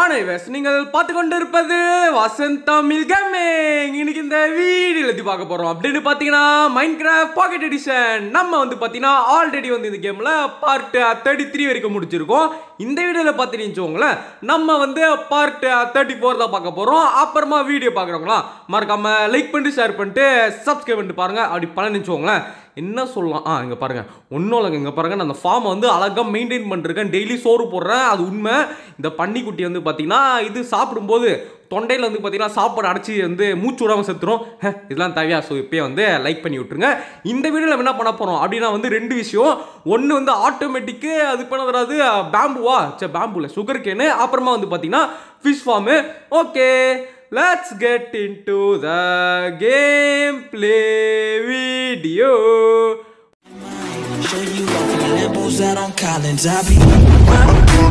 அனைவஸ் நீங்கள் பார்த்து கொண்டு இருப்பது வசந்த் தமிழ் கேமிங் இன்னைக்கு இந்த வீடியோல பத்தி பார்க்க போறோம் அப்படின்னு பார்த்தீங்கன்னா மைண்ட் கிராஃப்ட் பாக்கெட் எடிஷன் நம்ம வந்து பார்த்தீங்கன்னா ஆல்ரெடி வந்து இந்த கேம்ல பார்ட் தேர்ட்டி த்ரீ வரைக்கும் முடிச்சிருக்கோம் இந்த வீடியோல பார்த்தீங்கன்னு வச்சுக்கோங்களேன் நம்ம வந்து பார்ட் தேர்ட்டி ஃபோர் தான் பார்க்க போறோம் அப்புறமா வீடியோ பார்க்குறவங்களா மறக்காம லைக் பண்ணிட்டு ஷேர் பண்ணிட்டு சப்ஸ்கிரைப் பண்ணிட்டு பாருங்க அப்படி பலன் வச்சுக்கோங்களேன் என்ன சொல்லலாம் ஆ இங்கே பாருங்க ஒன்றும் இல்லைங்க இங்கே பாருங்க நான் அந்த ஃபார்மை வந்து அழகாக மெயின்டைன் பண்ணிருக்கேன் டெய்லி சோறு போடுறேன் அது உண்மை இந்த பன்னிக்குட்டி வந்து பார்த்தீங்கன்னா இது சாப்பிடும்போது தொண்டையில் வந்து பார்த்தீங்கன்னா சாப்பாடு அடைச்சி வந்து மூச்சு விடாமல் செத்துரும் ஹே, இதெல்லாம் தேவையா ஸோ இப்போயே வந்து லைக் பண்ணி விட்டுருங்க இந்த வீடியோவில் நம்ம என்ன பண்ண போகிறோம் அப்படின்னா வந்து ரெண்டு விஷயம் ஒன்று வந்து ஆட்டோமேட்டிக்கு அது பண்ண வராது பேம்புவா சே பேம்புல சுகர் கேனு அப்புறமா வந்து பார்த்தீங்கன்னா fish farm okay Let's get into the gameplay video. Show you off in the Lambos out on Collins. I be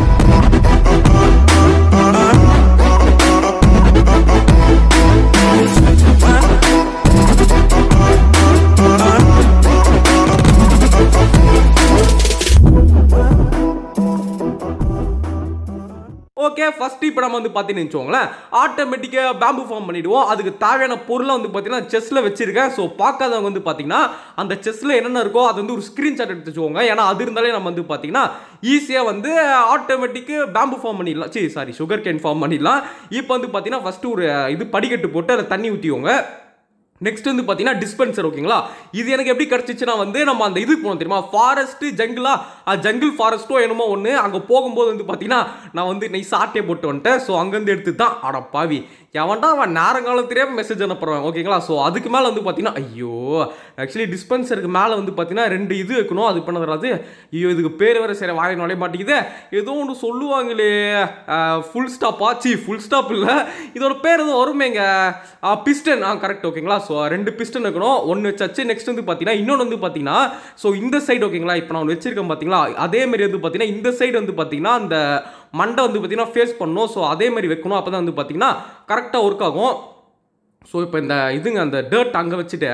okay first இப்போ நம்ம வந்து பார்த்தீங்கன்னு வச்சுக்கோங்களேன் ஆட்டோமேட்டிக்காக பேம்பு ஃபார்ம் பண்ணிடுவோம் அதுக்கு தேவையான பொருளை வந்து பார்த்தீங்கன்னா செஸ்ஸில் வச்சிருக்கேன் ஸோ பார்க்காதவங்க வந்து பார்த்தீங்கன்னா அந்த செஸ்ஸில் என்னென்ன இருக்கோ அது வந்து ஒரு ஸ்க்ரீன்ஷாட் எடுத்து வச்சுக்கோங்க ஏன்னா அது இருந்தாலே நம்ம வந்து பார்த்தீங்கன்னா ஈஸியாக வந்து ஆட்டோமேட்டிக்கு பேம்பு ஃபார்ம் பண்ணிடலாம் சரி சாரி சுகர் கேன் ஃபார்ம் பண்ணிடலாம் இப்போ வந்து பார்த்தீங்கன்னா ஃபஸ்ட்டு ஒரு இது படிக்கட்டு போட்டு அதில் தண்ணி ஊற்றிக்கோங்க நெக்ஸ்ட் வந்து பார்த்தீங்கன்னா டிஸ்பென்சர் ஓகேங்களா இது எனக்கு எப்படி கிடச்சிச்சுன்னா வந்து நம்ம அந்த இதுக்கு போனோம் தெரியுமா ஃபாரஸ்ட்டு ஜங்கிளா ஜங்கிள் ஃபாரஸ்ட்டோ என்னமோ ஒன்று அங்கே போகும்போது வந்து பார்த்தீங்கன்னா நான் வந்து நெய் சாட்டே போட்டு வந்துட்டேன் ஸோ அங்கேருந்து எடுத்து தான் அட பாவி எவன்டா அவன் நேரங்காலத்திலே மெசேஜ் அனுப்புறான் ஓகேங்களா ஸோ அதுக்கு மேலே வந்து பார்த்தீங்கன்னா ஐயோ ஆக்சுவலி டிஸ்பென்சருக்கு மேலே வந்து பார்த்தீங்கன்னா ரெண்டு இது வைக்கணும் அது பண்ண வராது ஐயோ இதுக்கு பேர் வேறு சரி வாயை நுழைய மாட்டேங்குது ஏதோ ஒன்று சொல்லுவாங்களே ஃபுல் ஸ்டாப்பா சி ஃபுல் ஸ்டாப் இல்லை இதோட பேர் எதுவும் வருமேங்க பிஸ்டன் ஆ கரெக்ட் ஓகேங்களா ஸோ ரெண்டு பிஸ்டன் இருக்கணும் ஒன்று வச்சாச்சு நெக்ஸ்ட் வந்து பார்த்தீங்கன்னா இன்னொன்று வந்து பார்த்தீங்கன்னா ஸோ இந்த சைடு ஓகேங்களா இப்போ நான் ஒன்று வச்சிருக்கேன் பார்த்தீங்களா அதே மாதிரி வந்து பார்த்தீங்கன்னா இந்த சைடு வந்து பார்த்தீங்கன்னா அந்த மண்டை வந்து பார்த்தீங்கன்னா ஃபேஸ் பண்ணணும் ஸோ அதே மாதிரி வைக்கணும் அப்போ தான் வந்து பார்த்தீங்கன்னா கரெக்டாக ஒர்க் ஆகும் ஸோ இப்போ இந்த இதுங்க அந்த டர்ட் அங்கே வச்சுட்டு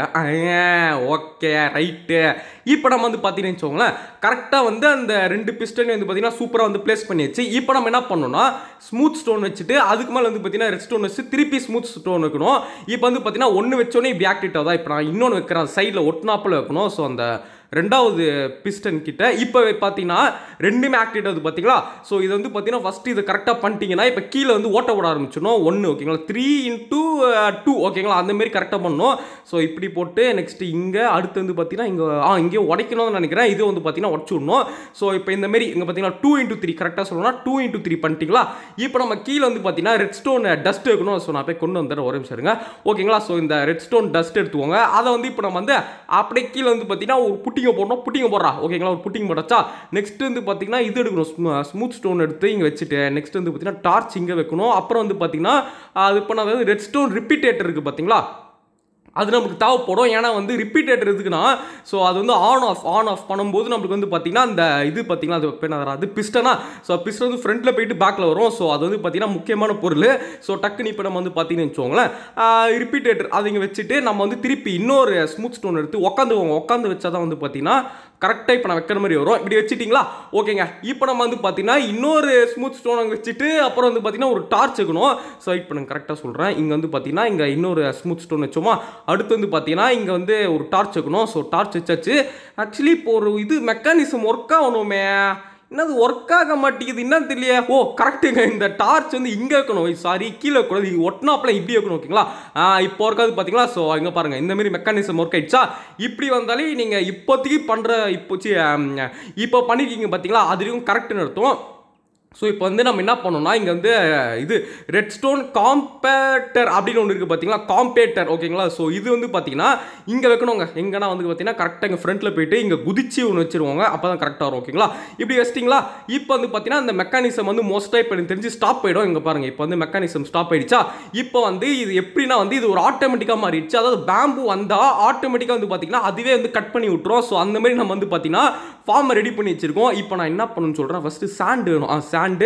ஓகே ரைட்டு இப்போ நம்ம வந்து பார்த்தீங்கன்னு வச்சுக்கோங்களேன் கரெக்டாக வந்து அந்த ரெண்டு பிஸ்டனையும் வந்து பார்த்தீங்கன்னா சூப்பராக வந்து ப்ளேஸ் பண்ணியாச்சு இப்போ நம்ம என்ன பண்ணணும்னா ஸ்மூத் ஸ்டோன் வச்சுட்டு அதுக்கு மேலே வந்து பார்த்தீங்கன்னா ரெட் ஸ்டோன் வச்சு திருப்பி ஸ்மூத் ஸ்டோன் வைக்கணும் இப்போ வந்து பார்த்தீங்கன்னா ஒன்று வச்சோடனே இப்படி ஆக்டிவேட் ஆகுதா இப்போ நான் இன்னொன்று வைக்கிறேன் சைடில் ஒட்டினாப்பில் வைக்கணும் ஸோ அந்த ரெண்டாவது பிஸ்டன் கிட்ட இப்போ பார்த்தீங்கன்னா ரெண்டுமே ஆக்டிவேட் ஆகுது பார்த்தீங்களா ஸோ இது வந்து பார்த்தீங்கன்னா ஃபஸ்ட்டு இதை கரெக்டாக பண்ணிட்டீங்கன்னா இப்போ கீழே வந்து ஓட்ட விட ஆரம்பிச்சிடணும் ஒன்று ஓகேங்களா த்ரீ இன்ட்டு டூ ஓகேங்களா அந்த மாதிரி கரெக்டாக பண்ணணும் ஸோ இப்படி போட்டு நெக்ஸ்ட் இங்கே அடுத்து வந்து பார்த்தீங்கன்னா இங்கே ஆ இங்கே உடைக்கணும்னு நினைக்கிறேன் இது வந்து பார்த்தீங்கன்னா உடச்சு விடணும் ஸோ இப்போ இந்த மாதிரி இங்கே பார்த்தீங்கன்னா டூ இன்ட்டு த்ரீ கரெக்டாக சொல்லணும்னா டூ இன்ட்டு த்ரீ பண்ணிட்டீங்களா இப்போ நம்ம கீழே வந்து பார்த்தீங்கன்னா ரெட் ஸ்டோன் டஸ்ட் வைக்கணும் ஸோ நான் போய் கொண்டு வந்துடுறேன் ஒரு நிமிஷம் இருங்க ஓகேங்களா ஸோ இந்த ரெட் ஸ்டோன் டஸ்ட் எடுத்துக்கோங்க அதை வந்து இப்போ நம்ம வந்து அப்படியே கீழே வந்து பார்த்தீங்கன்னா ஒரு புட்டிங்க போடணும் புட்டிங்க போடுறா ஓகேங்களா ஒரு புட்டிங் போட்டாச்சா நெக்ஸ்ட் வந்து பார்த்தீங்கன்னா இது எடுக்கணும் ஸ்மூத் ஸ்டோன் எடுத்து இங்கே வச்சுட்டு நெக்ஸ்ட் வந்து பார்த்தீங்கன்னா டார்ச் இங்கே வைக்கணும் அப்புறம் வந்து பார்த்தீங்கன்னா அது இப்போ நான் ரெட் ஸ்டோன் ரிப்பீட்டேட்டர் இருக்குது பார்த்தீங்களா அது நமக்கு தேவைப்படும் ஏன்னா வந்து ரிப்பீட்டேட்டர் எதுக்குன்னா ஸோ அது வந்து ஆன் ஆஃப் ஆன் ஆஃப் பண்ணும்போது நம்மளுக்கு வந்து பார்த்தீங்கன்னா அந்த இது பார்த்தீங்கன்னா அது என்ன அது பிஸ்டனா ஸோ பிஸ்டன் வந்து ஃப்ரண்ட்டில் போயிட்டு பேக்கில் வரும் ஸோ அது வந்து பார்த்தீங்கன்னா முக்கியமான பொருள் ஸோ டக்குன்னு இப்போ நம்ம வந்து பார்த்தீங்கன்னு வச்சுக்கோங்களேன் ரிப்பீட்டேட்டர் அதை இங்கே வச்சுட்டு நம்ம வந்து திருப்பி இன்னொரு ஸ்மூத் ஸ்டோன் எடுத்து உட்காந்துவோங்க உட்காந்து வச்சா தான் வந்து பார்த்தீங்கன்னா கரெக்டாக இப்போ நான் வைக்கிற மாதிரி வரும் இப்படி வச்சுட்டிங்களா ஓகேங்க இப்போ நம்ம வந்து பார்த்தீங்கன்னா இன்னொரு ஸ்மூத் ஸ்டோன் அங்கே வச்சுட்டு அப்புறம் வந்து பார்த்தீங்கன்னா ஒரு டார்ச் வைக்கணும் ஸோ இப்போ நான் கரெக்டாக சொல்கிறேன் இங்கே வந்து பார்த்தீங்கன்னா இங்கே இன்னொரு ஸ்மூத் ஸ்டோன் வச்சோமா அடுத்து வந்து பார்த்தீங்கன்னா இங்கே வந்து ஒரு டார்ச் வைக்கணும் ஸோ டார்ச் வச்சாச்சு ஆக்சுவலி இப்போ ஒரு இது மெக்கானிசம் ஒர்க் ஆகணுமே என்னது ஒர்க் ஆக மாட்டேங்குது என்ன தெரியல ஓ கரெக்டுங்க இந்த டார்ச் வந்து இங்கே வைக்கணும் சாரி கீழே வைக்கக்கூடாது இது ஒட்டினாப்பில் இப்படி வைக்கணும் ஓகேங்களா ஆ, இப்போ ஒர்க்காது பார்த்தீங்களா ஸோ இங்கே பாருங்கள் இந்த மாதிரி மெக்கானிசம் ஒர்க் ஆயிடுச்சா இப்படி வந்தாலே நீங்கள் இப்போதைக்கு பண்ணுற இப்போ சி, ஆம், இப்போ பண்ணிருக்கீங்க பார்த்தீங்களா அதுலேயும் கரெக்டுன்னு அர்த்தம் ஸோ இப்போ வந்து நம்ம என்ன பண்ணோம்னா இங்கே வந்து இது ரெட் ஸ்டோன் காம்பேட்டர் அப்படின்னு ஒன்று இருக்குது பார்த்தீங்களா காம்பேட்டர் ஓகேங்களா ஸோ இது வந்து பார்த்தீங்கன்னா இங்கே வைக்கணுங்க எங்கன்னா வந்து பார்த்தீங்கன்னா கரெக்டாக இங்கே ஃப்ரண்ட்டில் போயிட்டு இங்கே குதிச்சு ஒன்று வச்சிருவாங்க அப்போ தான் கரெக்டாக வரும் ஓகேங்களா இப்படி வச்சிட்டிங்களா இப்போ வந்து பார்த்தீங்கன்னா அந்த மெக்கானிசம் வந்து மோஸ்ட்டாக இப்போ எனக்கு தெரிஞ்சு ஸ்டாப் ஆகிடும் இங்கே பாருங்கள் இப்போ வந்து மெக்கானிசம் ஸ்டாப் ஆயிடுச்சா இப்போ வந்து இது எப்படின்னா வந்து இது ஒரு ஆட்டோமேட்டிக்காக மாறிடுச்சு அதாவது பேம்பு வந்தால் ஆட்டோமேட்டிக்காக வந்து பார்த்தீங்கன்னா அதுவே வந்து கட் பண்ணி விட்டுரும் ஸோ அந்த மாதிரி நம்ம வந்து பார்த்தீங்கன்னா ஃபார்மை ரெடி பண்ணி வச்சிருக்கோம் இப்போ நான் என்ன பண்ணணும்னு சொல்கிறேன் ஃபஸ்ட்டு சாண்டு வேணும் ஆ சாண்டு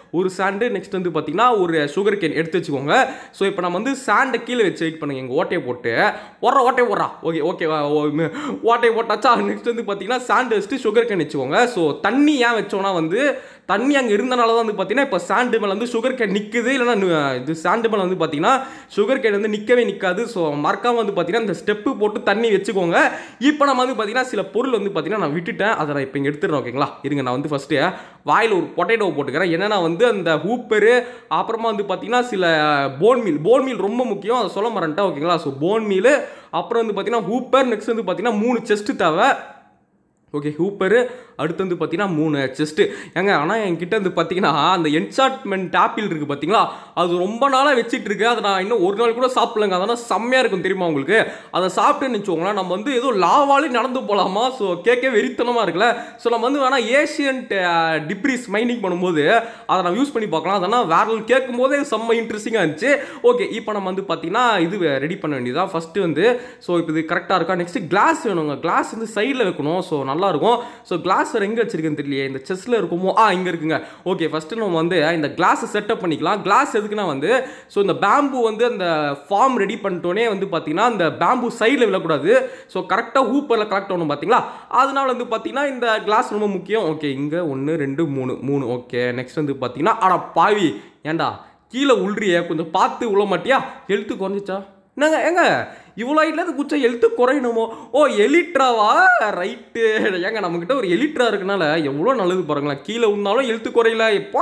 ஒரு சாண்டு நெக்ஸ்ட் வந்து பார்த்தீங்கன்னா ஒரு சுகர் கேன் எடுத்து வச்சுக்கோங்க ஸோ இப்போ நம்ம வந்து சாண்டை கீழே வச்சு வெயிட் பண்ணுங்க எங்கள் ஓட்டையை போட்டு ஓடுற ஓட்டை ஓடுறா ஓகே ஓகே ஓட்டையை போட்டாச்சா நெக்ஸ்ட் வந்து பார்த்தீங்கன்னா சாண்டு வச்சுட்டு சுகர் கேன் வச்சுக்கோங்க ஸோ தண்ணி ஏன் வச்சோன்னா வந்து தண்ணி அங்கே இருந்தனால தான் வந்து பார்த்தீங்கன்னா இப்போ சாண்டு மேலே வந்து சுகர் கேன் நிற்குது இல்லைன்னா நு- இது சாண்டு மேலே வந்து பார்த்தீங்கன்னா சுகர் கேன் வந்து நிற்கவே நிற்காது ஸோ மறக்காம வந்து பார்த்தீங்கன்னா இந்த ஸ்டெப்பு போட்டு தண்ணி வச்சுக்கோங்க இப்போ நம்ம வந்து பார்த்தீங்கன்னா சில பொருள் வந்து பார்த்தீங்கன்னா நான் விட்டுட்டேன் அதை நான் இப்போ இங்கே எடுத்துடுறேன் ஓகேங்களா இருங்க நான் வந்து ஃபஸ்ட்டு வாயில் ஒரு பொட்டேட்டோ போட்டுக்கிறேன் என்னன்னா வந்து அந்த ஹூப்பரு அப்புறமா வந்து பார்த்தீங்கன்னா சில போன் மீல் போன் மீல் ரொம்ப முக்கியம் அதை சொல்ல மறந்துட்டேன் ஓகேங்களா ஸோ போன் மீல் அப்புறம் வந்து பார்த்தீங்கன்னா ஹூப்பர் நெக்ஸ்ட் வந்து பார்த்தீங்கன்னா மூணு செஸ்ட்டு தேவை ஓகே ஹூப்பரு அடுத்து வந்து பார்த்தீங்கன்னா மூணு செஸ்ட்டு ஏங்க ஆனால் என்கிட்ட வந்து பார்த்தீங்கன்னா அந்த என்சாட்மெண்ட் ஆப்பிள் இருக்குது பார்த்தீங்களா அது ரொம்ப நாளாக வச்சிட்டு இருக்கு அதை நான் இன்னும் ஒரு நாள் கூட சாப்பிடலங்க அதெல்லாம் செம்மையாக இருக்கும் தெரியுமா உங்களுக்கு அதை சாப்பிட்டுன்னு வச்சுக்கோங்களேன் நம்ம வந்து ஏதோ லாவாலே நடந்து போகலாமா ஸோ கேட்க வெறித்தனமாக இருக்குல்ல ஸோ நம்ம வந்து வேணால் ஏஷியன்ட் டிப்ரிஸ் மைனிங் பண்ணும்போது அதை நம்ம யூஸ் பண்ணி பார்க்கலாம் அதனால் வேற கேட்கும் போதே செம்ம இன்ட்ரெஸ்டிங்காக இருந்துச்சு ஓகே இப்போ நம்ம வந்து பார்த்தீங்கன்னா இது ரெடி பண்ண வேண்டியதான் ஃபஸ்ட்டு வந்து ஸோ இப்போ இது கரெக்டாக இருக்கா நெக்ஸ்ட் கிளாஸ் வேணுங்க கிளாஸ் வந்து சைடில் வைக்கணும் ஸோ நல்லா இருக்கும் ஸோ கிளாஸ் எங்கே வச்சிருக்கேன்னு தெரியலையே இந்த செஸ்ஸில் இருக்குமோ ஆ இங்கே இருக்குங்க ஓகே ஃபஸ்ட்டு நம்ம வந்து இந்த கிளாஸை செட்டப் பண்ணிக்கலாம் கிளாஸ் எதுக்குன்னா வந்து ஸோ இந்த பேம்பு வந்து அந்த ஃபார்ம் ரெடி பண்ணிட்டோன்னே வந்து பார்த்தீங்கன்னா இந்த பேம்பு சைடில் விழக்கூடாது ஸோ கரெக்டாக ஹூப்பரில் கலெக்ட் ஆகணும் பார்த்தீங்களா அதனால வந்து பார்த்தீங்கன்னா இந்த கிளாஸ் ரொம்ப முக்கியம் ஓகே இங்கே ஒன்று ரெண்டு மூணு மூணு ஓகே நெக்ஸ்ட் வந்து பார்த்தீங்கன்னா அட பாவி ஏன்டா கீழே உள்றிய கொஞ்சம் பார்த்து உள்ள மாட்டியா எழுத்து குறைஞ்சிச்சா என்னங்க ஏங்க இவ்வளோ ஹைட்லேருந்து குச்சா எழுத்து குறையணுமோ ஓ எலிட்ராவா ரைட்டு ஏங்க நம்மக்கிட்ட ஒரு எலிட்ரா இருக்கனால எவ்வளோ நல்லது பாருங்களேன் கீழே உண்டாலும் எழுத்து குறையல எப்பா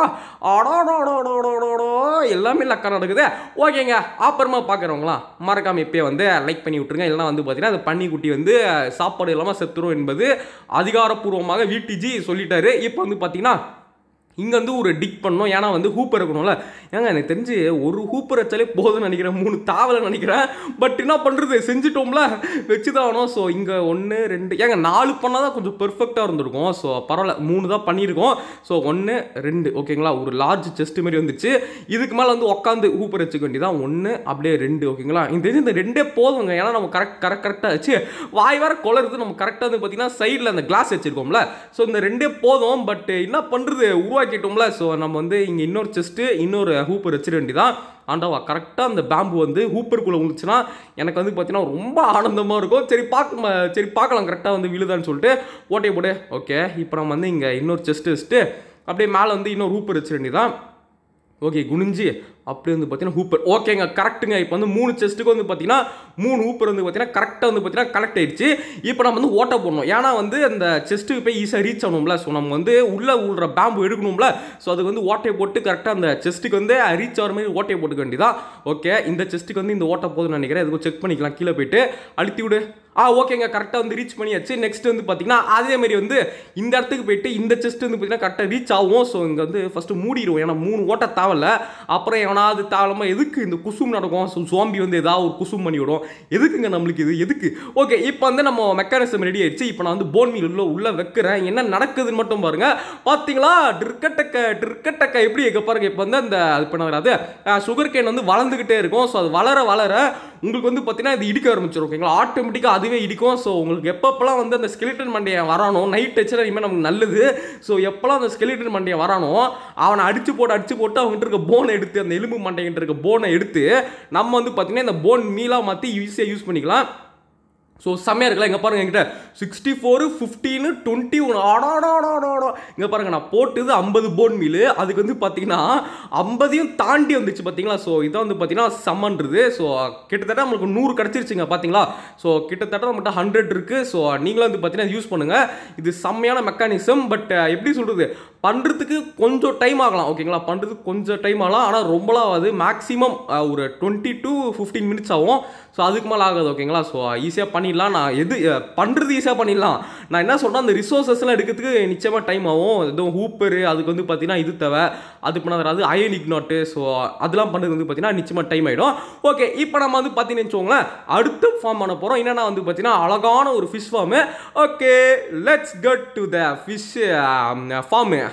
ஆடோடோடோடோடோடோ எல்லாமே லக்கா நடக்குது ஓகேங்க அப்புறமா பார்க்குறவங்களாம் மறக்காம இப்பயே வந்து லைக் பண்ணி விட்ருங்க இல்லைனா வந்து பார்த்தீங்கன்னா அந்த பன்னிக்குட்டி வந்து சாப்பாடு இல்லாமல் செத்துரும் என்பது அதிகாரப்பூர்வமாக விடிஜி சொல்லிட்டாரு இப்போ வந்து பார்த்தீங்கன்னா இங்கே வந்து ஒரு டிக் பண்ணோம் ஏன்னா வந்து ஹூப்பர் இருக்கணும்ல ஏங்க எனக்கு தெரிஞ்சு ஒரு ஹூப்பர் வச்சாலே போதும்னு நினைக்கிறேன் மூணு தாவலை நினைக்கிறேன் பட் என்ன பண்ணுறது செஞ்சுட்டோம்ல வச்சு தான் ஆகணும் ஸோ இங்கே ஒன்று ரெண்டு ஏங்க நாலு பண்ணால் தான் கொஞ்சம் பெர்ஃபெக்டாக இருந்திருக்கும் ஸோ பரவாயில்ல மூணு தான் பண்ணியிருக்கோம் ஸோ ஒன்று ரெண்டு ஓகேங்களா ஒரு லார்ஜ் செஸ்ட் மாதிரி வந்துச்சு இதுக்கு மேலே வந்து உட்காந்து ஹூப்பர் வச்சுக்க வேண்டியதான் ஒன்று அப்படியே ரெண்டு ஓகேங்களா இந்த தெரிஞ்சு இந்த ரெண்டே போதுங்க ஏன்னா நம்ம கரெக்ட் கரெக்ட் கரெக்டாக வச்சு வாய் வேற கொலருது நம்ம கரெக்டாக வந்து பார்த்தீங்கன்னா சைடில் அந்த கிளாஸ் வச்சிருக்கோம்ல ஸோ இந்த ரெண்டே போதும் பட் என்ன பண்ணுறது உருவாக்கிட்டோம்ல ஸோ நம்ம வந்து இங்கே இன்னொரு செஸ்ட்டு இன்னொரு ஹூப்பர் வச்சிட வேண்டியதான் ஆண்டவா கரெக்டாக அந்த பேம்பு வந்து ஹூப்பருக்குள்ளே விழுந்துச்சுன்னா எனக்கு வந்து பார்த்தீங்கன்னா ரொம்ப ஆனந்தமாக இருக்கும் சரி பார்க்க சரி பார்க்கலாம் கரெக்டாக வந்து விழுதான்னு சொல்லிட்டு ஓட்டை போடு ஓகே இப்போ நம்ம வந்து இங்கே இன்னொரு செஸ்ட் வச்சுட்டு அப்படியே மேலே வந்து இன்னொரு ஹூப்பர் வச்சிட வேண்டியதான் ஓகே குனிஞ்சு அப்படியே வந்து பார்த்தீங்கன்னா ஹூப்பர் ஓகேங்க கரெக்ட்டுங்க இப்போ வந்து மூணு செஸ்ட்டுக்கு வந்து பார்த்தீங்கன்னா மூணு ஹூப்பர் வந்து பார்த்தீங்கன்னா கரெக்டாக வந்து பார்த்தீங்கன்னா கனெக்ட் ஆயிடுச்சு இப்போ நம்ம வந்து ஓட்ட போடணும் ஏன்னா வந்து அந்த செஸ்ட்டுக்கு போய் ஈஸியாக ரீச் ஆகணும்ல ஸோ நம்ம வந்து உள்ளே உள்ள பேம்பு எடுக்கணும்ல ஸோ அதுக்கு வந்து ஓட்டையை போட்டு கரெக்டாக அந்த செஸ்ட்டுக்கு வந்து ரீச் ஆகிற மாதிரி ஓட்டையை போட்டுக்க வேண்டியதான் ஓகே இந்த செஸ்ட்டுக்கு வந்து இந்த ஓட்டை போதும்னு நினைக்கிறேன் இதுக்கு செக் பண்ணிக்கலாம் கீழே போயிட்டு அழுத்தி விடு ஆ ஓகேங்க கரெக்டாக வந்து ரீச் பண்ணியாச்சு நெக்ஸ்ட் வந்து பார்த்தீங்கன்னா அதே மாதிரி வந்து இந்த இடத்துக்கு போயிட்டு இந்த செஸ்ட் வந்து பார்த்தீங்கன்னா கரெக்டாக ரீச் ஆகும் ஸோ இங்கே வந்து ஃபஸ்ட்டு மூடிடுவோம் ஏன்னா மூணு ஓட்ட தேவையில்ல அப்புறம் எவனாவது தாளமாக எதுக்கு இந்த குசும் நடக்கும் ஸோ சோம்பி வந்து ஏதாவது ஒரு குசும் பண்ணி விடும் எதுக்குங்க நம்மளுக்கு இது எதுக்கு ஓகே இப்போ வந்து நம்ம மெக்கானிசம் ரெடி ஆயிடுச்சு இப்போ நான் வந்து போன் மீல் உள்ள உள்ள வைக்கிறேன் என்ன நடக்குதுன்னு மட்டும் பாருங்க பார்த்தீங்களா டிர்கட்டக்க டிர்கட்டக்க எப்படி இங்கே பாருங்க இப்போ வந்து அந்த அது பண்ண வராது சுகர் கேன் வந்து வளர்ந்துக்கிட்டே இருக்கும் ஸோ அது வளர வளர உங்களுக்கு வந்து பார்த்தீங்கன்னா இது இடிக்க ஆரம்பிச்சிடும் ஓகேங்களா ஆட்டோமேட்டிக்காக அதுவே இடிக்கும் ஸோ உங்களுக்கு எப்பப்பெல்லாம் வந்து அந்த ஸ்கெலிட்டன் மண்டையை வரானோ நைட் வச்சுனா இனிமேல் நமக்கு நல்லது ஸோ எப்போல்லாம் அந்த ஸ்கெலிட்டன் மண்டையை வரானோ அவனை அடிச்சு போட்டு அடிச்சு போட்டு அவங்ககிட்ட இருக்க போனை எடுத்து அந்த எலும்பு மண்டைகிட்ட இருக்க போனை எடுத்து நம்ம வந்து பார்த்தீங்கன்னா இந்த போன் மீலாக மாற்றி ஈஸியாக யூஸ் பண்ணிக்கலாம் ஸோ செம்மையாக இருக்குல்ல இங்கே பாருங்க என்கிட்ட sixty four fifteen twenty one ஆடாடாடாடாடா இங்கே பாருங்க நான் போட்டது ஐம்பது போன் மீல் அதுக்கு வந்து பார்த்தீங்கன்னா ஐம்பதையும் தாண்டி வந்துச்சு பார்த்தீங்களா ஸோ இதான் வந்து பார்த்தீங்கன்னா செம்மன்றது ஸோ கிட்டத்தட்ட நம்மளுக்கு நூறு கிடச்சிருச்சுங்க பார்த்தீங்களா ஸோ கிட்டத்தட்ட நம்மகிட்ட ஹண்ட்ரட் இருக்குது ஸோ நீங்களும் வந்து பார்த்தீங்கன்னா யூஸ் பண்ணுங்கள் இது செம்மையான மெக்கானிசம் பட் எப்படி சொல்கிறது பண்ணுறதுக்கு கொஞ்சம் டைம் ஆகலாம் ஓகேங்களா பண்ணுறதுக்கு கொஞ்சம் டைம் ஆகலாம் ஆனால் ரொம்பலாம் ஆகாது மேக்ஸிமம் ஒரு டுவெண்ட்டி டு ஃபிஃப்டீன் மினிட்ஸ் ஆகும் ஸோ அதுக்கு மேலே ஆகாது ஓகேங்களா ஸோ ஈஸியாக பண்ணிடலாம் நான் எது பண்ணுறது ஈஸியாக பண்ணிடலாம் நான் என்ன சொல்கிறேன் அந்த ரிசோர்ஸஸ்லாம் எடுக்கிறதுக்கு நிச்சயமாக டைம் ஆகும் எதுவும் ஹூப்பரு அதுக்கு வந்து பார்த்தீங்கன்னா இது தேவை அது பண்ண வராது அயன் இக்னாட்டு ஸோ அதெல்லாம் பண்ணுறது வந்து பார்த்தீங்கன்னா நிச்சயமாக டைம் ஆகிடும் ஓகே இப்போ நம்ம வந்து பார்த்தீங்கன்னு வச்சுக்கோங்களேன் அடுத்து ஃபார்ம் பண்ண போகிறோம் என்னென்னா வந்து பார்த்தீங்கன்னா அழகான ஒரு fish farm okay let's cut to the fish farm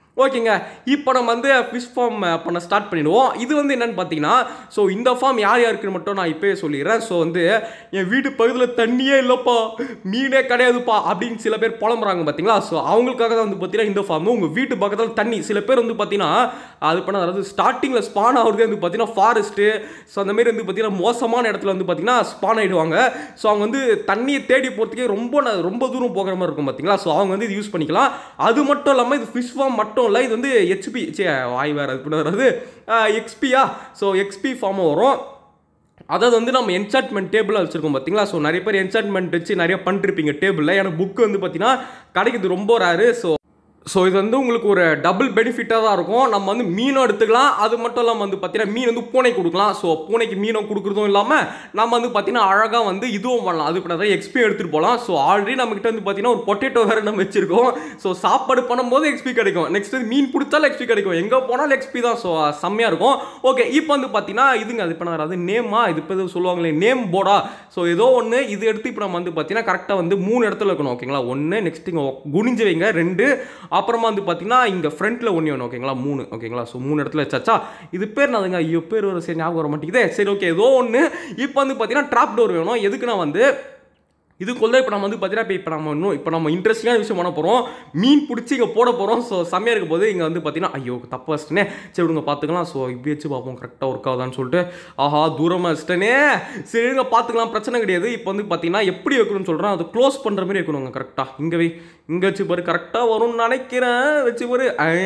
ஓகேங்க இப்போ நம்ம வந்து ஃபிஷ் ஃபார்ம் பண்ண ஸ்டார்ட் பண்ணிடுவோம் இது வந்து என்னன்னு பார்த்தீங்கன்னா ஸோ இந்த ஃபார்ம் யார் யாருக்குன்னு மட்டும் நான் இப்போயே சொல்லிடுறேன் ஸோ வந்து என் வீட்டு பக்கத்தில் தண்ணியே இல்லைப்பா மீனே கிடையாதுப்பா அப்படின்னு சில பேர் புலம்புறாங்க பார்த்தீங்களா ஸோ அவங்களுக்காக தான் வந்து பார்த்தீங்கன்னா இந்த ஃபார்ம் உங்கள் வீட்டு பக்கத்தில் தண்ணி சில பேர் வந்து பார்த்தீங்கன்னா அது பண்ண அதாவது ஸ்டார்டிங்கில் ஸ்பான் ஆகுறதே வந்து பார்த்தீங்கன்னா ஃபாரஸ்ட்டு ஸோ அந்த மாதிரி வந்து பார்த்தீங்கன்னா மோசமான இடத்துல வந்து பார்த்தீங்கன்னா ஸ்பான் ஆகிடுவாங்க ஸோ அவங்க வந்து தண்ணியை தேடி போகிறதுக்கே ரொம்ப ந- ரொம்ப தூரம் போகிற மாதிரி இருக்கும் பார்த்தீங்களா ஸோ அவங்க வந்து இது யூஸ் பண்ணிக்கலாம் அது மட்டும் இல்லாமல் இது ஃபிஷ் ஃபார்ம் மட்டும் இல்லை இது வந்து ஹெச்பி சே வாய் வேறு அது பண்ண வராது எக்ஸ்பியா ஸோ எக்ஸ்பி ஃபார்மும் வரும் அதாவது வந்து நம்ம என்சார்ட்மெண்ட் டேபிளாக வச்சுருக்கோம் பார்த்தீங்களா ஸோ நிறைய பேர் என்சார்ட்மெண்ட் வச்சு நிறைய பண்ணிருப்பீங்க டேபிளில் எனக்கு புக்கு வந்து பார்த்தீங்கன்னா கிடைக்கிறது ரொம்ப ரேரு ஸோ ஸோ இது வந்து உங்களுக்கு ஒரு டபுள் பெனிஃபிட்டாக தான் இருக்கும் நம்ம வந்து மீனும் எடுத்துக்கலாம் அது மட்டும் இல்லாமல் வந்து பார்த்தீங்கன்னா மீன் வந்து பூனை கொடுக்கலாம் ஸோ பூனைக்கு மீனும் கொடுக்குறதும் இல்லாமல் நம்ம வந்து பார்த்தீங்கன்னா அழகாக வந்து இதுவும் பண்ணலாம் அது பண்ண எக்ஸ்பி எடுத்துகிட்டு போகலாம் ஸோ ஆல்ரெடி நம்மக்கிட்ட வந்து பார்த்தீங்கன்னா ஒரு பொட்டேட்டோ வேறு நம்ம வச்சிருக்கோம் ஸோ சாப்பாடு பண்ணும்போது எக்ஸ்பி கிடைக்கும் நெக்ஸ்ட் மீன் பிடிச்சாலும் எக்ஸ்பி கிடைக்கும் எங்கே போனாலும் எக்ஸ்பி தான் ஸோ செம்மையாக இருக்கும் ஓகே இப்போ வந்து பார்த்தீங்கன்னா இதுங்க அது பண்ண அது நேமா இது இப்போ எதுவும் சொல்லுவாங்களே நேம் போர்டா ஸோ ஏதோ ஒன்று இது எடுத்து இப்போ நம்ம வந்து பார்த்தீங்கன்னா கரெக்டாக வந்து மூணு இடத்துல இருக்கணும் ஓகேங்களா ஒன்று நெக்ஸ்ட் இங்கே குனிஞ்சு வைங்க ரெண்டு அப்புறமா வந்து பார்த்தீங்கன்னா இங்கே ஃப்ரண்ட்டில் ஒன்று வேணும் ஓகேங்களா மூணு ஓகேங்களா ஸோ மூணு இடத்துல வச்சாச்சா இது பேர் நான் ஐயோ பேர் ஒரு சரி ஞாபகம் வர மாட்டேங்குதே சரி ஓகே ஏதோ ஒன்று இப்போ வந்து பார்த்தீங்கன்னா ட்ராப் டோர் வேணும் எதுக்கு நான் வந்து இதுக்குள்ள இப்போ நம்ம வந்து பார்த்தீங்கன்னா இப்போ இப்போ நம்ம இன்னும் இப்போ நம்ம இன்ட்ரெஸ்டிங்கான விஷயம் பண்ண போகிறோம் மீன் பிடிச்சி இங்கே போட போகிறோம் ஸோ செம்மையாக இருக்க போது இங்கே வந்து பார்த்தீங்கன்னா ஐயோ தப்பு வச்சிட்டேனே சரி விடுங்க பார்த்துக்கலாம் ஸோ இப்படி வச்சு பார்ப்போம் கரெக்டாக ஒர்க் ஆகுதான்னு சொல்லிட்டு ஆஹா தூரமாக வச்சிட்டேனே சரி இருங்க பார்த்துக்கலாம் பிரச்சனை கிடையாது இப்போ வந்து பார்த்தீங்கன்னா எப்படி வைக்கணும்னு சொல்கிறேன் அது க்ளோஸ் பண்ணுற மாதிரி வைக்கணுங்க கரெக்டாக இங்கே வை இங்கே வச்சு பாரு கரெக்டாக வரும்னு நினைக்கிறேன் வச்சு பாரு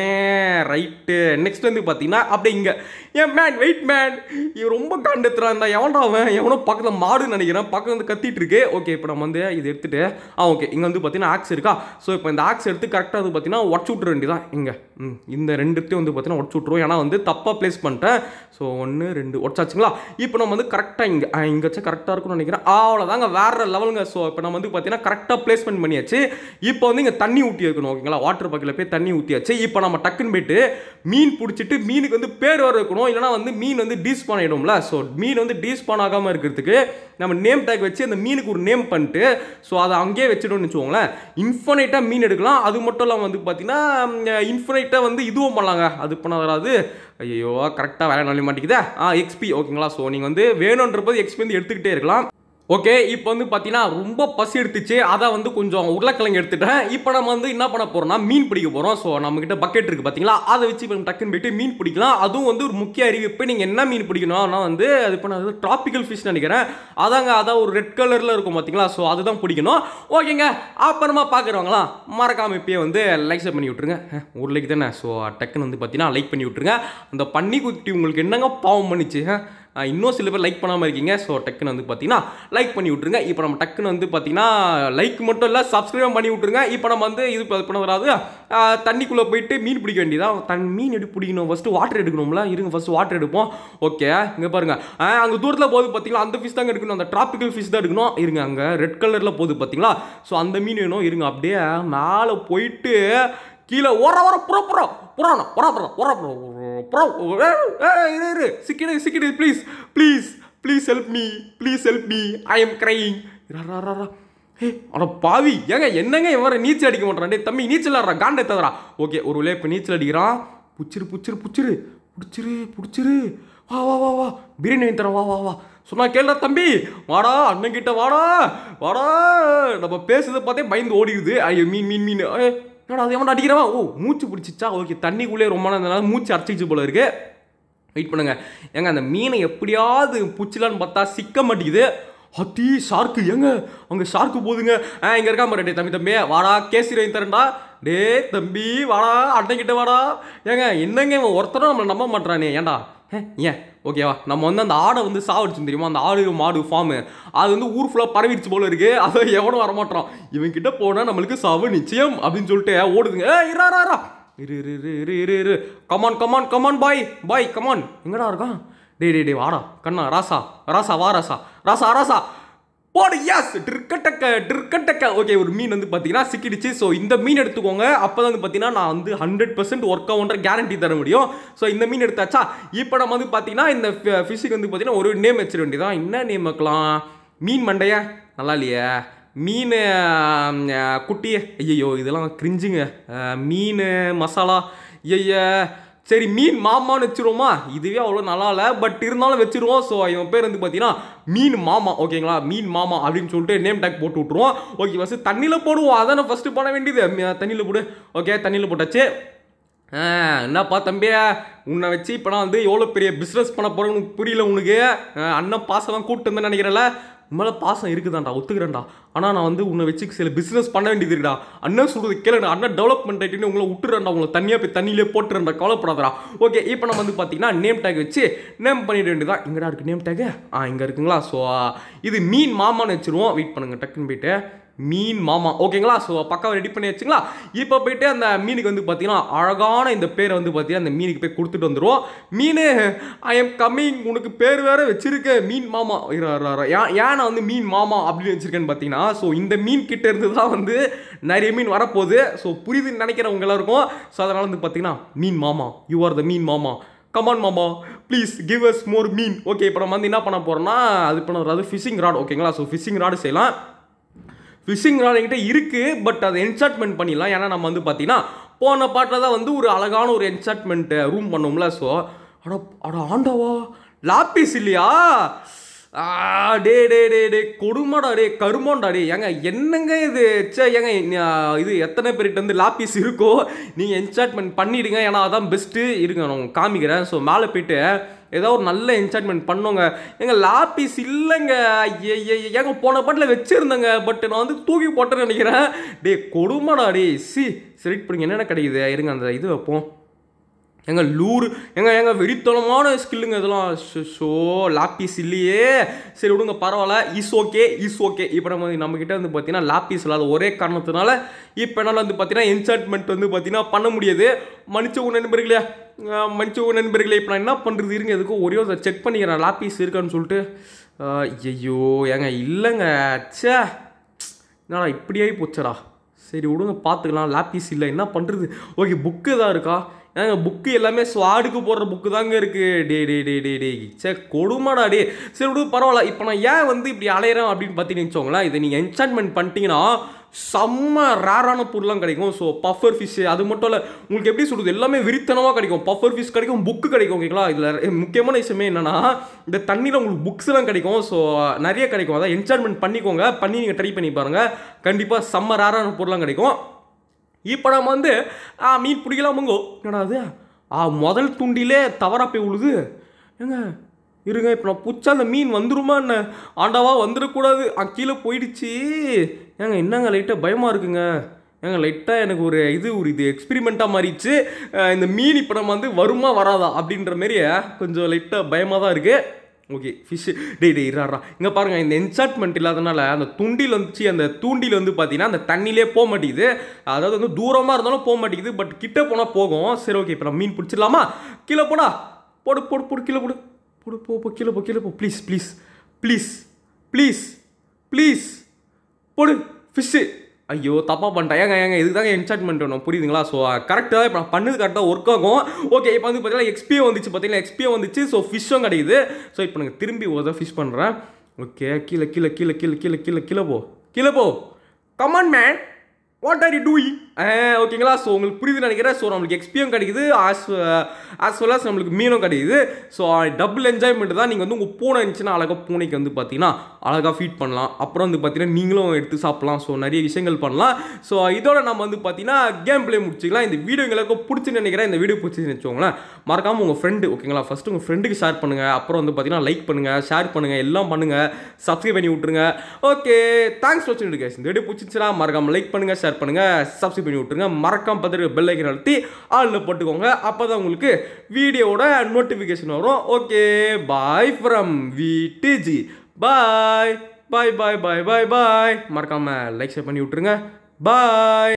ரைட்டு நெக்ஸ்ட் வந்து பார்த்தீங்கன்னா அப்படியே இங்கே ஏன் மேன் வெயிட் மேன் இவன் ரொம்ப காண்டத்துறான் இந்த எவன்டா அவன் எவனோ பக்கத்தில் மாடுன்னு நினைக்கிறேன் பக்கத்துல வந்து கத்திட்டு இருக்கு ஓகே இப்போ நம்ம வந்து இது எடுத்துட்டு ஆ ஓகே இங்கே வந்து பார்த்தீங்கன்னா ஆக்ஸ் இருக்கா ஸோ இப்போ இந்த ஆக்ஸ் எடுத்து கரெக்டாக வந்து பார்த்தீங்கன்னா உடச்சு விட்ற வேண்டியதான் இங்கே ம் இந்த ரெண்டுத்தையும் வந்து பார்த்தீங்கன்னா உடச்சு விட்ருவோம் ஏன்னா வந்து தப்பாக ப்ளேஸ் பண்ணிட்டேன் ஸோ ஒன்று ரெண்டு உடச்சாச்சுங்களா இப்போ நம்ம வந்து கரெக்டாக இங்கே இங்கே வச்சா கரெக்டாக இருக்கும்னு நினைக்கிறேன் அவ்வளோதாங்க வேற லெவலுங்க ஸோ இப்போ நம்ம வந்து பார்த்தீங்கன்னா கரெக்டாக பிளேஸ்மெண்ட் பண்ணியாச்சு இப்போ வந்து இங்கே தண்ணி ஊற்றி வைக்கணும் ஓகேங்களா வாட்டர் பக்கில் போய் தண்ணி ஊற்றியாச்சு இப்போ நம்ம டக்குன்னு போயிட்டு மீன் பிடிச்சிட்டு மீனுக்கு வந்து பேர் வர வைக்கணும் இல்லைனா வந்து மீன் வந்து டீஸ்பான் ஆகிடும்ல ஸோ மீன் வந்து டீஸ்பான் ஆகாமல் இருக்கிறதுக்கு நம்ம நேம் டேக் வச்சு அந்த மீனுக்கு ஒரு நேம் பண்ணிட்டு ஸோ அதை அங்கேயே வச்சிடணும்னு வச்சுக்கோங்களேன் இன்ஃபனைட்டாக மீன் எடுக்கலாம் அது மட்டும் இல்லாமல் வந்து பார்த்தீங்கன்னா இன்ஃபனைட்டாக வந்து இதுவும் பண்ணலாங்க அது பண்ண வராது ஐயோ கரெக்டாக வேலை நல்ல மாட்டேங்குதா ஆ எக்ஸ்பி ஓகேங்களா ஸோ நீங்கள் வந்து வேணுன்ற போது எக்ஸ்பி வந்து எடுத்துக்கிட்டே இருக்கலாம் ஓகே இப்போ வந்து பார்த்தீங்கன்னா ரொம்ப பசி எடுத்துச்சு அதை வந்து கொஞ்சம் உருளைக்கிழங்கு எடுத்துட்டேன் இப்போ நம்ம வந்து என்ன பண்ண போறோம்னா மீன் பிடிக்க போகிறோம் ஸோ நம்மக்கிட்ட பக்கெட் இருக்குது பார்த்தீங்களா அதை வச்சு இப்போ நம்ம டக்குன்னு போயிட்டு மீன் பிடிக்கலாம் அதுவும் வந்து ஒரு முக்கிய அறிவிப்பு நீங்கள் என்ன மீன் பிடிக்கணும்னா வந்து அது பண்ண ட்ராபிக்கல் ஃபிஷ் நினைக்கிறேன் அதாங்க அதான் ஒரு ரெட் கலரில் இருக்கும் பார்த்தீங்களா ஸோ அதுதான் பிடிக்கணும் ஓகேங்க அப்புறமா பார்க்குறவங்களா மறக்காம இப்பயே வந்து லைக் பண்ணி விட்ருங்க அஹ், ஒரு லைக் தானே ஸோ டக்குன்னு வந்து பார்த்தீங்கன்னா லைக் பண்ணி விட்ருங்க அந்த பன்னி குட்டி உங்களுக்கு என்னங்க பாவம் பண்ணிச்சு அஹ்? ஆஹ் இன்னும் சில பேர் லைக் பண்ணாமல் இருக்கீங்க ஸோ டக்குன்னு வந்து பார்த்தீங்கன்னா லைக் பண்ணி விட்ருங்க இப்போ நம்ம டக்குன்னு வந்து பார்த்தீங்கன்னா லைக் மட்டும் இல்லை சப்ஸ்கிரைப் பண்ணி விட்ருங்க இப்போ நம்ம வந்து இது ப- பண்ண வராது ஆஹ் தண்ணிக்குள்ளே போயிட்டு மீன் பிடிக்க வேண்டியதான் தன் மீன் எப்படி பிடிக்கணும் ஃபஸ்ட்டு வாட்டர் எடுக்கணும்ல இருங்க ஃபஸ்ட்டு வாட்டர் எடுப்போம் ஓகே இங்கே பாருங்க அங்கே தூரத்தில் போகுது பார்த்தீங்களா அந்த ஃபிஷ் தாங்க எடுக்கணும் அந்த ட்ராபிக்கல் ஃபிஷ் தான் எடுக்கணும் இருங்க அங்கே ரெட் கலரில் போகுது பார்த்தீங்களா ஸோ அந்த மீன் வேணும் இருங்க அப்படியே மேலே போயிட்டு கீழே ஓர ஓர புற புற புறானா புறா புறா புறா புறா புறா இரு இரு சிக்கிடு சிக்கிடு please please please help me please help me I am crying hey அட பாவி ஏங்க என்னங்க இவன் வேற நீச்சல் அடிக்க மாட்டான் டேய் தம்பி நீச்சல் ஆடுறா காண்டே தவிரா ஓகே ஒரு வேளை இப்போ நீச்சல் அடிக்கிறான் புச்சிரு புச்சிரு புச்சிரு புடிச்சிரு புடிச்சிரு வா வா வா வா பிரியாணி வாங்கி தரேன் வா வா வா சொன்னா கேளுடா தம்பி வாடா அண்ணன் கிட்ட வாடா வாடா நம்ம பேசுறத பார்த்தே பயந்து ஓடிடுது ஐயோ மீன் மீன் மீன் ஏய், என்னடா அது எவன் அடிக்கிறவன் ஓ மூச்சு பிடிச்சிச்சா ஓகே தண்ணிக்குள்ளே ரொம்ப நேரம் இருந்தனால மூச்சு அடைச்சிச்சு போல இருக்கு வெயிட் பண்ணுங்க ஏங்க அந்த மீனை எப்படியாவது புச்சிலான்னு பார்த்தா சிக்க மாட்டேங்குது ஹத்தி ஷார்க்கு ஏங்க அங்கே ஷார்க்கு போகுதுங்க ஆ இங்கே இருக்கா மாதிரி டே தம்பி தம்பி வாடா கேசி வாங்கி தரேன்டா டே தம்பி வாடா அண்ணன் வாடா ஏங்க என்னங்க இவன் ஒருத்தரும் நம்மளை நம்ப மாட்றானே ஏன்டா ஹே, ஏன் ஓகேவா நம்ம வந்து அந்த ஆடை வந்து சாவடிச்சு தெரியுமா அந்த ஆடு மாடு ஃபார்மு அது வந்து ஊர் ஃபுல்லாக பரவிடுச்சு போல இருக்கு அதை எவனும் வரமாட்டான் இவன் கிட்ட போனால் நம்மளுக்கு சாவு நிச்சயம் அப்படின்னு சொல்லிட்டு ஓடுதுங்க ஏ இரா இரா, இரா இரு இரு இரு இரு இரு இரு come on come on come on boy boy come on எங்கடா இருக்கான் டேய் டேய் டேய் வாடா கண்ணா ராசா ராசா வா ராசா ராசா ராசா போடு எஸ் டிர்கட்டக்க டிர்கட்டக்க ஓகே ஒரு மீன் வந்து பார்த்தீங்கன்னா சிக்கிடுச்சு ஸோ இந்த மீன் எடுத்துக்கோங்க அப்போ தான் வந்து பார்த்தீங்கன்னா நான் வந்து ஹண்ட்ரட் பர்சன்ட் ஒர்க் ஆகுன்ற கேரண்டி தர முடியும் ஸோ இந்த மீன் எடுத்தாச்சா இப்போ நம்ம வந்து பார்த்தீங்கன்னா இந்த ஃபிஷ்ஷுக்கு வந்து பார்த்தீங்கன்னா ஒரு நேம் வச்சிட வேண்டியதான் என்ன நேம் வைக்கலாம் மீன் மண்டைய நல்லா இல்லையே மீன் ஆம், ஆ, குட்டி ஐயோ இதெல்லாம் கிரிஞ்சுங்க ஆ, மீன் மசாலா ஐய சரி மீன் மாமான்னு வச்சிருவோமா இதுவே அவ்வளோ நல்லா இல்லை பட் இருந்தாலும் வச்சிருவோம் ஸோ இவன் பேர் வந்து பார்த்தீங்கன்னா மீன் மாமா ஓகேங்களா மீன் மாமா அப்படின்னு சொல்லிட்டு நேம் டேக் போட்டு விட்ருவோம் ஓகே ஃபஸ்ட்டு தண்ணியில் போடுவோம் அதானே ஃபஸ்ட்டு பண்ண வேண்டியது தண்ணியில் போடு ஓகே தண்ணியில் போட்டாச்சு ஆ, என்னப்பா தம்பியா உன்னை வச்சு இப்போ நான் வந்து எவ்வளோ பெரிய பிஸ்னஸ் பண்ண போகிறேன்னு உனக்கு புரியல உனக்கு ஆ, அண்ணன் பாசம்லாம் கூப்பிட்டு வந்தேன்னு நினைக்கிறேன்ல உண்மையில பாசம் இருக்குதான்டா ஒத்துக்கிறேன்டா ஆனால் நான் வந்து உன்னை வச்சு சில பிஸ்னஸ் பண்ண வேண்டியது இருக்குடா அண்ணன் சொல்கிறது கேளுடா அண்ணன் டெவலப்மெண்ட் ஆகிட்டு உங்களை விட்டுறேன்டா உங்களை தனியாக போய் தண்ணியிலே போட்டுறேன்டா கவலைப்படாதடா ஓகே இப்போ நம்ம வந்து பார்த்தீங்கன்னா நேம் டேக் வச்சு நேம் பண்ணிட வேண்டியதா இங்கடா இருக்குது நேம் டேக்கு ஆ இங்கே இருக்குங்களா ஸோ இது மீன் மாமான்னு வச்சிருவோம் வெயிட் பண்ணுங்க டக்குன்னு போயிட்டு மீன் மாமா ஓகேங்களா ஸோ பக்காவை ரெடி பண்ணி வச்சுங்களா இப்போ போயிட்டு அந்த மீனுக்கு வந்து பார்த்தீங்கன்னா அழகான இந்த பேரை வந்து பார்த்தீங்கன்னா அந்த மீனுக்கு போய் கொடுத்துட்டு வந்துடுவோம் மீன் ஐ எம் கம்மிங் உனக்கு பேர் வேற வச்சிருக்க மீன் மாமா இரு, இரு, இரு. ஏன் ஏன் நான் வந்து மீன் மாமா அப்படின்னு வச்சிருக்கேன்னு பார்த்தீங்கன்னா ஸோ இந்த மீன் கிட்ட இருந்து தான் வந்து நிறைய மீன் வரப்போகுது ஸோ புரியுதுன்னு நினைக்கிறவங்க எல்லாருக்கும் ஸோ அதனால் வந்து பார்த்தீங்கன்னா மீன் மாமா யூ ஆர் த மீன் மாமா கமான் மாமா ப்ளீஸ் கிவ் அஸ் மோர் மீன் ஓகே இப்போ நம்ம வந்து என்ன பண்ண போகிறோம்னா அது பண்ண அதாவது ஃபிஷிங் ராட் ஓகேங்களா ஸோ ஃபிஷிங் ராடு செய்யலாம் ஃபிஷிங் ராட் என்கிட்ட இருக்குது பட் அதை என்சார்ட்மெண்ட் பண்ணிடலாம் ஏன்னா நம்ம வந்து பார்த்தீங்கன்னா போன பாட்டில் தான் வந்து ஒரு அழகான ஒரு என்சார்ட்மெண்ட் ரூம் பண்ணோம்ல ஸோ அட அட ஆண்டவா லாப்பிஸ் இல்லையா ஆ, டே டே டே டே கொடுமாடா டே கருமாண்டா டே ஏங்க என்னங்க இது சே ஏங்க நா- இது எத்தனை பேர்கிட்ட வந்து லாப்பிஸ் இருக்கோ நீங்கள் என்சார்ட்மெண்ட் பண்ணிடுங்க ஏன்னா அதான் பெஸ்ட்டு இருங்க நான் உங்களுக்கு காமிக்கிறேன் ஸோ மேலே போயிட்டு ஏதோ ஒரு நல்ல என்சார்ட்மெண்ட் பண்ணோங்க எங்க லாப்பிஸ் இல்லைங்க ஐயே ஐயே, ஏங்க போன பாட்டில் வச்சிருந்தேங்க பட் நான் வந்து தூக்கி போட்டேன்னு நினைக்கிறேன் டே கொடுமாடா டே சி செலக்ட் பண்ணுங்க என்னென்ன கிடைக்குது இருங்க அந்த இது வைப்போம் எங்க லூரு எங்க எங்க வெறித்தனமான ஸ்கில்லுங்க இதெல்லாம் ஷோ லாப்பிஸ் இல்லையே சரி விடுங்க பரவாயில்ல இஸ் ஓகே இஸ் ஓகே இப்போ நம்ம நம்ம கிட்ட வந்து பார்த்தீங்கன்னா லாப்பிஸ் இல்லாத ஒரே காரணத்தினால இப்போ என்னால் வந்து பார்த்தீங்கன்னா என்சார்ட்மெண்ட் வந்து பார்த்தீங்கன்னா பண்ண முடியாது மன்னிச்சவங்க நண்பர்களே அஹ் மன்னிச்சவங்க நண்பர்களே இப்போ நான் என்ன பண்ணுறது இருங்க எதுக்கும் ஒரே ஒரு செக் பண்ணிக்கிறேன் லாப்பிஸ் இருக்கான்னு சொல்லிட்டு அஹ் ஐயோ ஏங்க இல்லைங்க ச்சே என்னடா இப்படியே போச்சடா சரி விடுங்க பார்த்துக்கலாம் லாப்பிஸ் இல்லை என்ன பண்ணுறது ஓகே புக்கு தான் இருக்கா ஏங்க புக்கு எல்லாமே ஸ்வாடுக்கு போடுற புக்கு தாங்க இருக்கு டே டே டே டே டே சே கொடுமாடா டே சரி விடு பரவாயில்ல இப்போ நான் ஏன் வந்து இப்படி அலையிறேன் அப்படின்னு பார்த்தீங்கன்னு வச்சோங்களேன் இதை நீங்கள் என்சான்மெண்ட் பண்ணிட்டீங்கன்னா செம்ம ரேரான பொருள்லாம் கிடைக்கும் ஸோ பஃபர் ஃபிஷ் அது மட்டும் இல்லை உங்களுக்கு எப்படி சொல்கிறது எல்லாமே விரித்தனமாக கிடைக்கும் பஃபர் ஃபிஷ் கிடைக்கும் புக்கு கிடைக்கும் ஓகேங்களா இதில் முக்கியமான விஷயமே என்னன்னா இந்த தண்ணியில் உங்களுக்கு புக்ஸ்லாம் கிடைக்கும் ஸோ நிறைய கிடைக்கும் அதான் என்சான்மெண்ட் பண்ணிக்கோங்க பண்ணி நீங்கள் ட்ரை பண்ணி பாருங்கள் கண்டிப்பாக செம்ம ரேரான பொருள்லாம் கிடைக்கும் இப்போ நம்ம வந்து ஆ, மீன் பிடிக்கலாமுங்கோ என்னடா அது ஆ முதல் துண்டிலே தவறா போய் விழுது ஏங்க இருங்க இப்போ நான் புச்சா அந்த மீன் வந்துருமா என்ன ஆண்டாவா வந்துடக்கூடாது ஆ, கீழே போயிடுச்சு ஏங்க என்னங்க லைட்டாக பயமாக இருக்குங்க ஏங்க லைட்டாக எனக்கு ஒரு இது ஒரு இது எக்ஸ்பிரிமெண்ட்டாக மாறிடுச்சு அஹ், இந்த மீன் இப்போ நம்ம வந்து வருமா வராதா அப்படின்ற மாரி கொஞ்சம் லைட்டாக பயமாக தான் இருக்குது ஓகே ஃபிஷ் டேய் டேய் இறாரா இங்கே பாருங்கள் இந்த என்சார்ட்மெண்ட் இல்லாதனால அந்த துண்டில் வந்துச்சு அந்த தூண்டில் வந்து பார்த்தீங்கன்னா அந்த தண்ணியிலே போக மாட்டேங்குது அதாவது வந்து தூரமாக இருந்தாலும் போக மாட்டேங்குது பட் கிட்ட போனால் போகும் சரி ஓகே இப்போ நம்ம மீன் பிடிச்சிடலாமா கீழே போடா போடு போடு போடு கீழே போடு போடு போ போ கீழே போ கீழே போ please please please please please போடு ஃபிஷ்ஷு ஐயோ தப்பாக பண்ணிட்டேன் ஏங்க ஏங்க இதுக்கு தாங்க என்சார்ட்மெண்ட் வேணும் புரியுதுங்களா ஸோ கரெக்டாக இப்போ நான் பண்ணது கரெக்டாக ஒர்க் ஆகும் ஓகே இப்போ வந்து பார்த்தீங்கன்னா எக்ஸ்பியோ வந்துச்சு பார்த்தீங்கன்னா எக்ஸ்பியோ வந்துச்சு ஸோ ஃபிஷ்ஷும் கிடைக்குது ஸோ இப்போ நாங்கள் திரும்பி ஒரு தான் ஃபிஷ் பண்ணுறேன் ஓகே கீழே கீழே கீழே கீழே கீழே கீழே கீழே போ கீழே போ come on man what are you doing ஓகேங்களா ஸோ உங்களுக்கு புரியுதுன்னு நினைக்கிறேன் ஸோ நம்மளுக்கு எக்ஸ்பியும் கிடைக்குது ஆஸ் ஆஸ் வெல் as நம்மளுக்கு மீனும் கிடைக்குது ஸோ டபுள் என்ஜாய்மெண்ட் தான் நீங்கள் வந்து உங்கள் பூனை இருந்துச்சுன்னா அழகாக பூனைக்கு வந்து பார்த்தீங்கன்னா அழகாக ஃபீட் பண்ணலாம் அப்புறம் வந்து பார்த்தீங்கன்னா நீங்களும் எடுத்து சாப்பிடலாம் ஸோ நிறைய விஷயங்கள் பண்ணலாம் ஸோ இதோட நம்ம வந்து பார்த்தீங்கன்னா கேம் ப்ளே முடிச்சுக்கலாம் இந்த வீடியோ எங்களுக்கு பிடிச்சுன்னு நினைக்கிறேன் இந்த வீடியோ பிடிச்சின்னு வச்சுக்கோங்களேன் மறக்காமல் உங்கள் ஃப்ரெண்டு ஓகேங்களா ஃபஸ்ட்டு உங்கள் ஃப்ரெண்டுக்கு ஷேர் பண்ணுங்கள் அப்புறம் வந்து பார்த்தீங்கன்னா லைக் பண்ணுங்கள் ஷேர் பண்ணுங்கள் எல்லாம் பண்ணுங்கள் சப்ஸ்கிரைப் பண்ணி விட்ருங்க ஓகே தேங்க்ஸ் வாட்சிங் guys இந்த வீடியோ பிடிச்சிச்சுன்னா மறக்காமல் லைக் பண்ணுங்கள் ஷேர் பண்ணுங்கள் சப்ஸ்கிரைப் பண்ணி விட்ருங்க மறக்காம பார்த்துட்டு பெல் ஐக்கன் அழுத்தி ஆளில் போட்டுக்கோங்க அப்போ தான் உங்களுக்கு வீடியோவோட நோட்டிஃபிகேஷன் வரும் okay bye from VDG bye bye bye bye bye bye மறக்காமல் லைக் ஷேர் பண்ணி விட்ருங்க பாய்